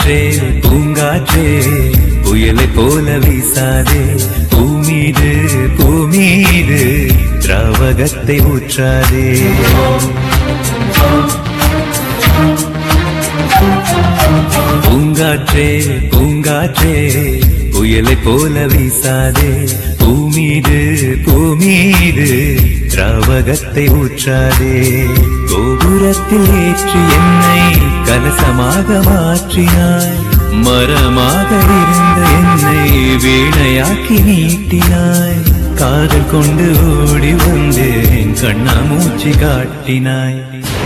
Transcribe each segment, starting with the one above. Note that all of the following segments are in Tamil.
பூங்காற்றே பூங்காற்றே புயலை போல வீசாதே பூமீது பூமீது திராவகத்தை ஊற்றாதே பூங்காற்றே பூங்காற்றே புயலை போல வீசாதே பூமீது பூமீது திராவகத்தை ஊற்றாதே கோபுரத்தில் ஏற்றி என்னை கலசமாக மாற்றினாய் மரமாக இருந்த என்னை வீணையாக்கி நீட்டினாய் காதல் கொண்டு ஓடி வந்தேன் கண்ணாமூச்சி காட்டினாய்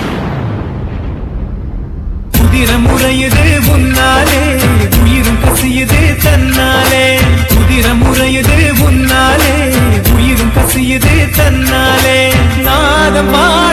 குதிரம் முறையுது முன்னாலே உயிரும் கசியுது தன்னாலே குதிரம் முறையுது முன்னாலே உயிரும் கசியுது தன்னாலே நாதம் பாட